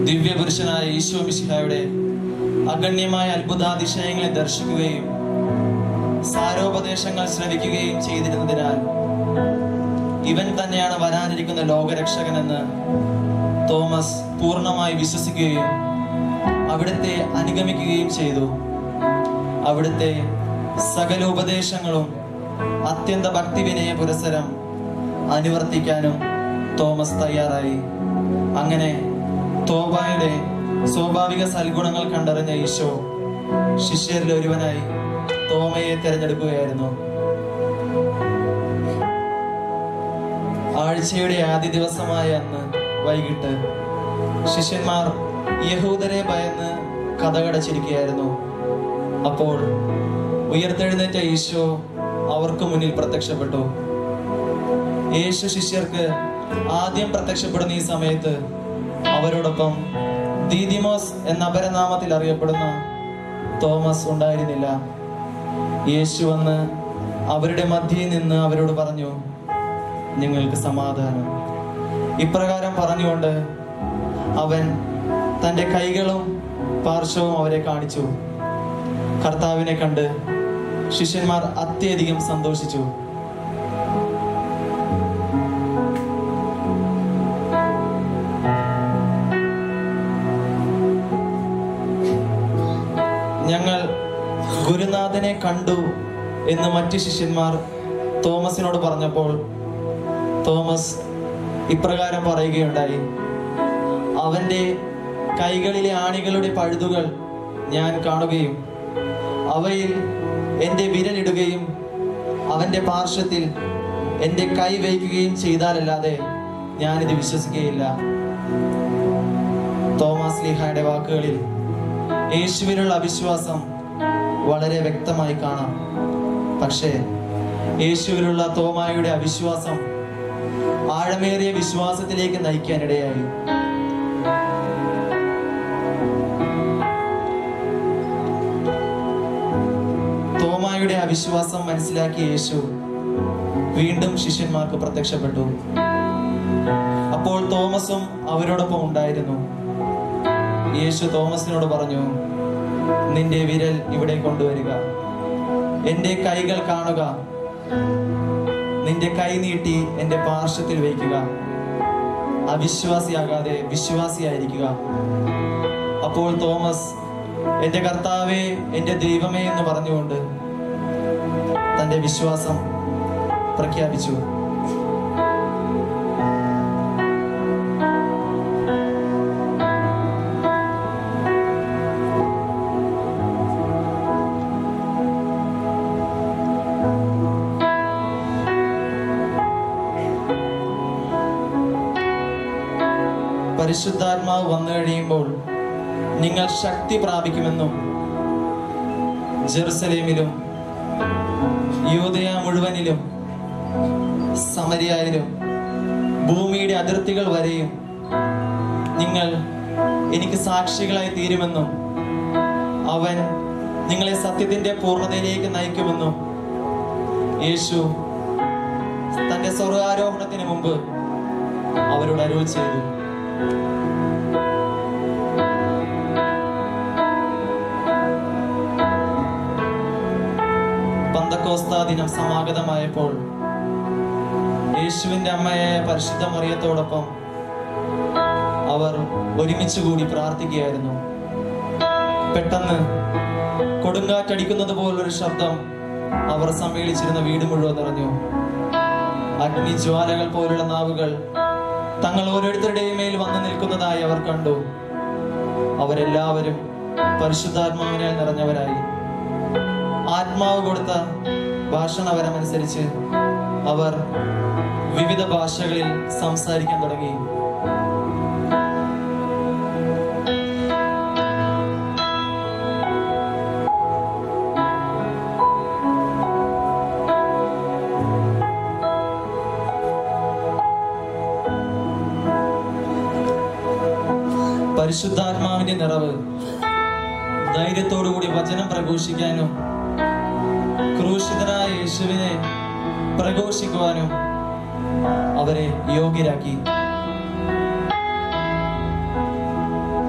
ദിവ്യപുരുഷനായ ഈശോ മിശിഹായുടെ അഗണ്യമായ അത്ഭുതാതിശയങ്ങളെ ദർശിക്കുകയും സാരോപദേശങ്ങൾ ശ്രവിക്കുകയും ചെയ്തിരുന്നതിനാൽ ഇവൻ തന്നെയാണ് വരാനിരിക്കുന്ന ലോകരക്ഷകനെന്ന് തോമസ് പൂർണ്ണമായി വിശ്വസിക്കുകയും അവിടുത്തെ അനുഗമിക്കുകയും ചെയ്തു അവിടുത്തെ സകല ഉപദേശങ്ങളും അത്യന്ത ഭക്തിവിനയ പുരസരം അനുവർത്തിക്കാനും തോമസ് തയ്യാറായി അങ്ങനെ തോബായുടെ സ്വാഭാവിക സൽഗുണങ്ങൾ കണ്ടറിഞ്ഞ ഈശോ ശിഷ്യരിൽ ഒരുവനായി തോമയെ തിരഞ്ഞെടുക്കുകയായിരുന്നു ആഴ്ചയുടെ ആദ്യ ദിവസമായ അന്ന് വൈകിട്ട് ശിഷ്യന്മാർ യഹൂദരെ ഭയന്ന് കഥകടച്ചിരിക്കുകയായിരുന്നു അപ്പോൾ ഉയർത്തെഴുന്നേറ്റ ഈശോ അവർക്ക് മുന്നിൽ പ്രത്യക്ഷപ്പെട്ടു യേശു ശിഷ്യർക്ക് ആദ്യം പ്രത്യക്ഷപ്പെടുന്ന ഈ സമയത്ത് അവരോടൊപ്പം ദീദിമോസ് എന്ന അപരനാമത്തിൽ അറിയപ്പെടുന്ന തോമസ് ഉണ്ടായിരുന്നില്ല യേശു വന്ന് അവരുടെ മധ്യയിൽ നിന്ന് അവരോട് പറഞ്ഞു നിങ്ങൾക്ക് സമാധാനം ഇപ്രകാരം പറഞ്ഞുകൊണ്ട് അവൻ തൻ്റെ കൈകളും പാർശ്വവും അവരെ കാണിച്ചു കർത്താവിനെ കണ്ട് ശിഷ്യന്മാർ അത്യധികം സന്തോഷിച്ചു ഞങ്ങൾ ഗുരുനാഥനെ കണ്ടു എന്ന് മറ്റു ശിഷ്യന്മാർ തോമസിനോട് പറഞ്ഞപ്പോൾ തോമസ് ഇപ്രകാരം പറയുകയുണ്ടായി അവൻ്റെ കൈകളിലെ ആണികളുടെ പഴുതുകൾ ഞാൻ കാണുകയും അവയിൽ എൻ്റെ വിരലിടുകയും അവൻ്റെ പാർശ്വത്തിൽ എൻ്റെ കൈ വയ്ക്കുകയും ചെയ്താലല്ലാതെ ഞാനിത് വിശ്വസിക്കുകയില്ല തോമസ് ലീഹായുടെ വാക്കുകളിൽ യേശുവിനുള്ള അവിശ്വാസം വളരെ വ്യക്തമായി കാണാം പക്ഷേ യേശുവിലുള്ള തോമായുടെ അവിശ്വാസം ആഴമേറിയ വിശ്വാസത്തിലേക്ക് നയിക്കാനിടയായി തോമായുടെ അവിശ്വാസം മനസ്സിലാക്കിയ യേശു വീണ്ടും ശിഷ്യന്മാർക്ക് പ്രത്യക്ഷപ്പെട്ടു അപ്പോൾ തോമസും അവരോടൊപ്പം ഉണ്ടായിരുന്നു യേശു തോമസിനോട് പറഞ്ഞു നിന്റെ വിരൽ ഇവിടെ കൊണ്ടുവരിക എൻ്റെ കൈകൾ കാണുക നിന്റെ കൈ നീട്ടി എൻ്റെ പാർശ്വത്തിൽ വയ്ക്കുക അവിശ്വാസിയാകാതെ വിശ്വാസിയായിരിക്കുക അപ്പോൾ തോമസ് എൻ്റെ കർത്താവേ എൻ്റെ ദൈവമേ എന്ന് പറഞ്ഞുകൊണ്ട് തൻ്റെ വിശ്വാസം പ്രഖ്യാപിച്ചു പരിശുദ്ധാത്മാവ് വന്നു കഴിയുമ്പോൾ നിങ്ങൾ ശക്തി പ്രാപിക്കുമെന്നും ജെറുസലേമിലും യൂതയ മുഴുവനിലും സമരിയായാലും ഭൂമിയുടെ അതിർത്തികൾ വരെയും നിങ്ങൾ എനിക്ക് സാക്ഷികളായി തീരുമെന്നും അവൻ നിങ്ങളെ സത്യത്തിന്റെ പൂർണ്ണതയിലേക്ക് നയിക്കുമെന്നും യേശു തന്റെ സ്വർഗാരോഹണത്തിന് മുമ്പ് അവരോട് അരുൾ ചെയ്തു പന്തക്കോസ്ത ദിനം സമാഗതമായപ്പോൾ യേശുവിന്റെ അമ്മയായ പരിശുദ്ധ മറിയത്തോടൊപ്പം അവർ ഒരുമിച്ച് കൂടി പ്രാർത്ഥിക്കുകയായിരുന്നു പെട്ടെന്ന് കൊടുങ്കാറ്റടിക്കുന്നത് പോലൊരു ശബ്ദം അവർ സമ്മേളിച്ചിരുന്ന വീട് മുഴുവൻ നിറഞ്ഞു അഗ്നിജ്വാലകൾ പോലുള്ള നാവുകൾ തങ്ങൾ ഓരോരുത്തരുടെയും മേൽ വന്നു നിൽക്കുന്നതായി അവർ കണ്ടു അവരെല്ലാവരും പരിശുദ്ധാത്മാവിനാൽ നിറഞ്ഞവരായി ആത്മാവ് കൊടുത്ത ഭാഷണവരമനുസരിച്ച് അവർ വിവിധ ഭാഷകളിൽ സംസാരിക്കാൻ തുടങ്ങി പരിശുദ്ധാത്മാവിന്റെ നിറവ് ധൈര്യത്തോടുകൂടി വചനം പ്രഘോഷിക്കാനും ക്രൂശിതനായ യേശുവിനെ പ്രഘോഷിക്കുവാനും അവരെ യോഗ്യരാക്കി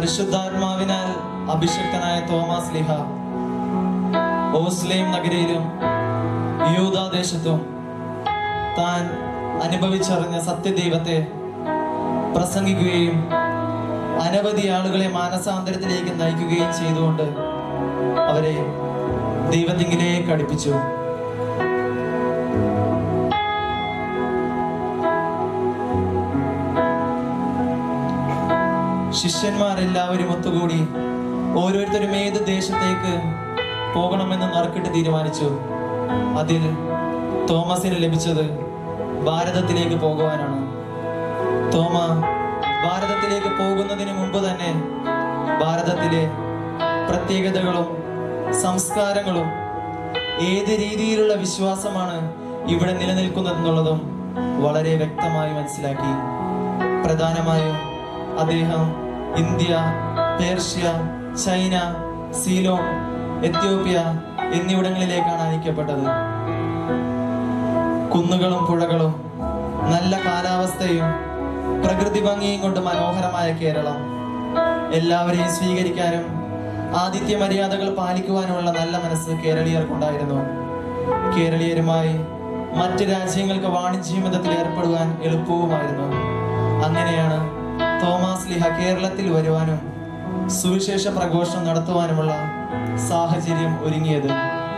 പരിശുദ്ധാത്മാവിനാൽ അഭിഷക്തനായ തോമാസ് ലിഹ ഓസ്ലേം നഗരയിലും യൂതാദേശത്തും താൻ അനുഭവിച്ചറിഞ്ഞ സത്യദൈവത്തെ പ്രസംഗിക്കുകയും അനവധി ആളുകളെ മാനസാന്തരത്തിലേക്ക് നയിക്കുകയും ചെയ്തുകൊണ്ട് അവരെ ദൈവത്തിങ്കിലേക്ക് അടുപ്പിച്ചു ശിഷ്യന്മാരെല്ലാവരും ഒത്തുകൂടി ഓരോരുത്തരും ഏത് ദേശത്തേക്ക് പോകണമെന്ന് നറുക്കിട്ട് തീരുമാനിച്ചു അതിൽ തോമസിന് ലഭിച്ചത് ഭാരതത്തിലേക്ക് പോകുവാനാണ് തോമ ഭാരതത്തിലേക്ക് പോകുന്നതിന് മുമ്പ് തന്നെ ഭാരതത്തിലെ പ്രത്യേകതകളും സംസ്കാരങ്ങളും ഏത് രീതിയിലുള്ള വിശ്വാസമാണ് ഇവിടെ നിലനിൽക്കുന്നതെന്നുള്ളതും വളരെ വ്യക്തമായി മനസ്സിലാക്കി പ്രധാനമായും അദ്ദേഹം India Persia China Ceylon Ethiopia എന്നിവിടങ്ങളിലേക്കാണ് അയക്കപ്പെട്ടത് കുന്നുകളും പുഴകളും നല്ല കാലാവസ്ഥയും പ്രകൃതി ഭംഗിയും കൊണ്ട് മനോഹരമായ കേരളം എല്ലാവരെയും സ്വീകരിക്കാനും ആതിഥ്യ മര്യാദകൾ പാലിക്കുവാനുമുള്ള നല്ല മനസ്സ് കേരളീയർക്കുണ്ടായിരുന്നു കേരളീയരുമായി മറ്റ് രാജ്യങ്ങൾക്ക് വാണിജ്യ ബന്ധത്തിൽ ഏർപ്പെടുവാൻ എളുപ്പവുമായിരുന്നു അങ്ങനെയാണ് തോമാസ് ലിഹ കേരളത്തിൽ വരുവാനും സുവിശേഷ പ്രഘോഷണം നടത്തുവാനുമുള്ള സാഹചര്യം ഒരുങ്ങിയത്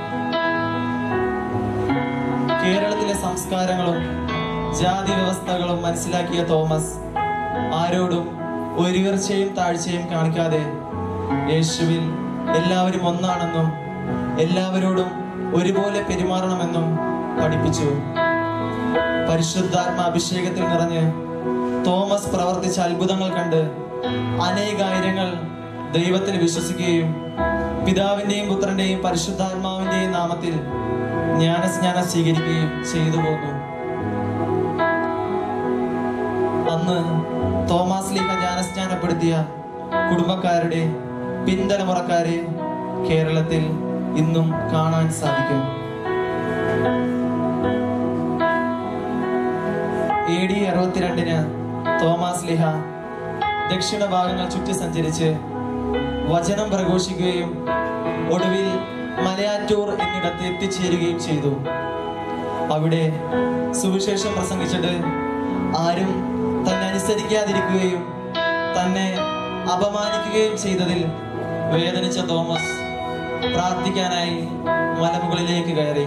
കേരളത്തിലെ സംസ്കാരങ്ങളും ജാതി വ്യവസ്ഥകളും മനസ്സിലാക്കിയ തോമസ് ആരോടും ഒരു ഉയർച്ചയും താഴ്ചയും കാണിക്കാതെ യേശുവിൽ എല്ലാവരും ഒന്നാണെന്നും എല്ലാവരോടും ഒരുപോലെ പെരുമാറണമെന്നും പഠിപ്പിച്ചു പരിശുദ്ധാത്മ അഭിഷേകത്തിൽ നിറഞ്ഞ് തോമസ് പ്രവർത്തിച്ച അത്ഭുതങ്ങൾ കണ്ട് അനേകായിരങ്ങൾ ദൈവത്തിൽ വിശ്വസിക്കുകയും പിതാവിന്റെയും പുത്രന്റെയും പരിശുദ്ധാത്മാവിന്റെയും നാമത്തിൽ ജ്ഞാനസ്നാനം സ്വീകരിക്കുകയും ചെയ്തു പോന്നു അന്ന് തോമാസ് ലീഹ ജ്ഞാനസ്നാനപ്പെടുത്തിയ കുടുംബക്കാരുടെ പിന്തലമുറക്കാരെ കേരളത്തിൽ ഇന്നും കാണാൻ സാധിക്കും എ ഡി അറുപത്തിരണ്ടിന് തോമാസ് ലിഹ ദക്ഷിണ ഭാഗങ്ങൾ ചുറ്റി സഞ്ചരിച്ച് വചനം പ്രഘോഷിക്കുകയും ഒടുവിൽ മലയാറ്റൂർ എന്നിടത്ത് എത്തിച്ചേരുകയും ചെയ്തു അവിടെ സുവിശേഷം പ്രസംഗിച്ചിട്ട് ആരും തന്നെ അനുസരിക്കാതിരിക്കുകയും തന്നെ അപമാനിക്കുകയും ചെയ്തതിൽ വേദനിച്ച തോമസ് പ്രാർത്ഥിക്കാനായി മലമുകളിലേക്ക് കയറി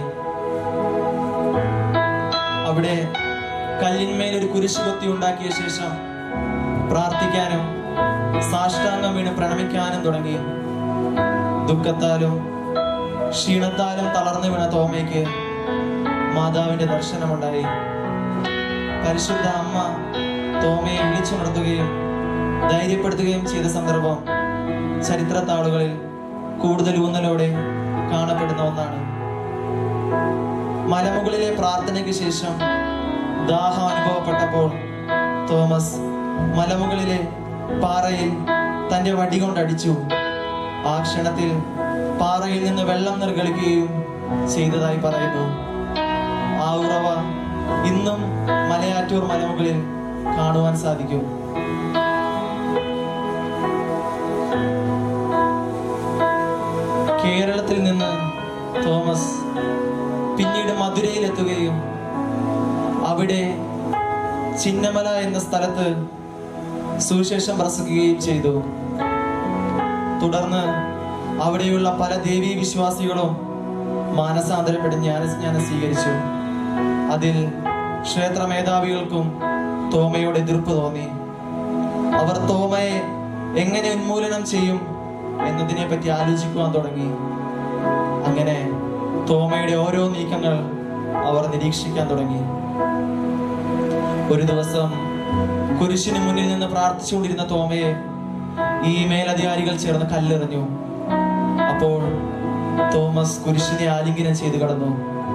അവിടെ കല്ലിന്മേൽ ഒരു കുരിശ് കൊത്തി ഉണ്ടാക്കിയ ശേഷം പ്രാർത്ഥിക്കാനും സാഷ്ടാംഗം വീണ് പ്രണമിക്കാനും തുടങ്ങി ദുഃഖത്താലും ക്ഷീണത്താലും തളർന്നു വീണ തോമയ്ക്ക് മാതാവിന്റെ ദർശനമുണ്ടായി പരിശുദ്ധ അമ്മ തോമയെ വിളിച്ചുണർത്തുകയും ധൈര്യപ്പെടുത്തുകയും ചെയ്ത സന്ദർഭം ചരിത്ര താളുകളിൽ കൂടുതൽ ഊന്നലോടെ കാണപ്പെടുന്ന ഒന്നാണ് മലമുകളിലെ പ്രാർത്ഥനയ്ക്ക് ശേഷം ദാഹം അനുഭവപ്പെട്ടപ്പോൾ തോമസ് മലമുകളിലെ പാറയിൽ തന്റെ വടി കൊണ്ടടിച്ചു ആ ക്ഷണത്തിൽ പാറയിൽ നിന്ന് വെള്ളം നിർഗളിക്കുകയും ചെയ്തതായി പറയുന്നു ആ ഉറവ ഇന്നും മലയാറ്റൂർ മലമുകളിൽ കാണുവാൻ സാധിക്കും കേരളത്തിൽ നിന്ന് തോമസ് പിന്നീട് മധുരയിലെത്തുകയും അവിടെ ചിന്നമല എന്ന സ്ഥലത്ത് സുവിശേഷം പ്രസംഗിക്കുകയും ചെയ്തു തുടർന്ന് അവിടെയുള്ള പല ദേവീ വിശ്വാസികളും മാനസാന്തരപ്പെട്ട് ജ്ഞാനസ്നാനം സ്വീകരിച്ചു അതിൽ ക്ഷേത്ര മേധാവികൾക്കും തോമയോട് എതിർപ്പ് തോന്നി അവർ തോമയെ എങ്ങനെ ഉന്മൂലനം ചെയ്യും എന്നതിനെ പറ്റി ആലോചിക്കുവാൻ തുടങ്ങി അങ്ങനെ തോമയുടെ ഓരോ നീക്കങ്ങൾ അവർ നിരീക്ഷിക്കാൻ തുടങ്ങി ഒരു ദിവസം കുരിശിന് മുന്നിൽ നിന്ന് പ്രാർത്ഥിച്ചുകൊണ്ടിരുന്ന തോമയെ ഈ മേലധികാരികൾ ചേർന്ന് കല്ലെറിഞ്ഞു അപ്പോൾ തോമസ് കുരിശിനെ ആലിംഗനം ചെയ്തു കടന്നു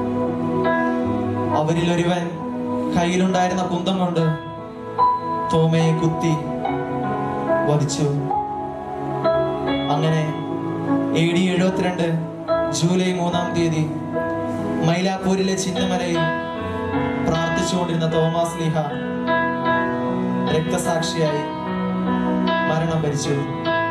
അവരിൽ ഒരുവൻ കയ്യിലുണ്ടായിരുന്ന കുന്തം കൊണ്ട് തോമയെ കുത്തി വധിച്ചു അങ്ങനെ എ ഡി എഴുപത്തിരണ്ട് ജൂലൈ മൂന്നാം തീയതി മൈലാപ്പൂരിലെ ചിന്നമലയിൽ പ്രാർത്ഥിച്ചുകൊണ്ടിരുന്ന തോമസ് ലീഹ രക്തസാക്ഷിയായി മരണം വരിച്ചു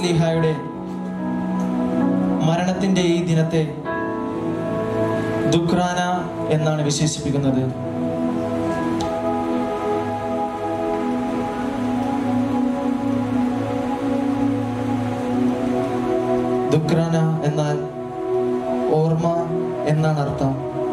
ലീഹായുടെ മരണത്തിന്റെ ഈ ദിനത്തെ ദുഃഖ്രാന എന്നാണ് വിശേഷിപ്പിക്കുന്നത് ദുഃഖ്രാന എന്നാൽ ഓർമ്മ എന്നാണ് അർത്ഥം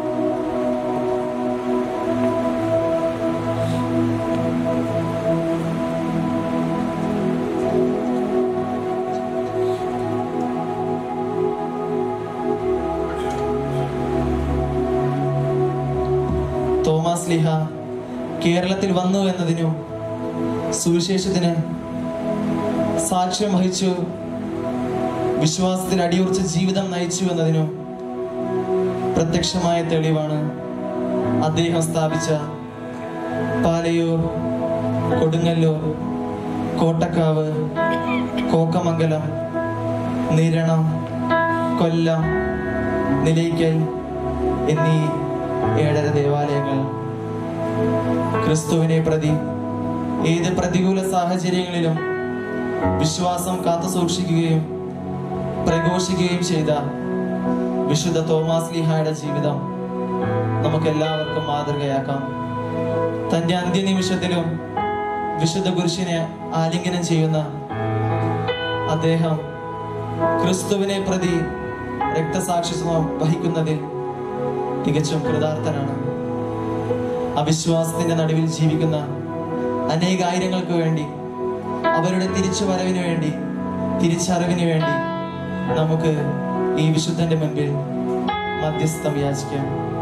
തോമസ് ലിഹ കേരളത്തിൽ വന്നു എന്നതിനും സുവിശേഷത്തിന് സാക്ഷ്യം വഹിച്ചു വിശ്വാസത്തിൽ അടിയുറച്ച ജീവിതം നയിച്ചു എന്നതിനും പ്രത്യക്ഷമായ തെളിവാണ് അദ്ദേഹം സ്ഥാപിച്ച പാലയൂർ കൊടുങ്ങല്ലൂർ കോട്ടക്കാവ് കോക്കമംഗലം നിരണം കൊല്ലം നിലയ്ക്കൽ എന്നീ ഏഴര ദേവാലയങ്ങൾ ക്രിസ്തുവിനെ പ്രതി ഏത് പ്രതികൂല സാഹചര്യങ്ങളിലും വിശ്വാസം കാത്തു സൂക്ഷിക്കുകയും പ്രഘോഷിക്കുകയും ചെയ്ത വിശുദ്ധ തോമാസ് ലീഹായുടെ ജീവിതം നമുക്ക് എല്ലാവർക്കും മാതൃകയാക്കാം തന്റെ അന്ത്യനിമിഷത്തിലും വിശുദ്ധ പുരുഷനെ ആലിംഗനം ചെയ്യുന്ന അദ്ദേഹം ക്രിസ്തുവിനെ പ്രതി രക്തസാക്ഷിത്വം വഹിക്കുന്നതിൽ തികച്ചും കൃതാർത്ഥനാണ് അവിശ്വാസത്തിന്റെ നടുവിൽ ജീവിക്കുന്ന അനേകായിരങ്ങൾക്ക് വേണ്ടി അവരുടെ തിരിച്ചുവരവിന് വേണ്ടി തിരിച്ചറിവിന് വേണ്ടി നമുക്ക് ഈ വിശുദ്ധന്റെ മുൻപിൽ മധ്യസ്ഥം യാചിക്കാം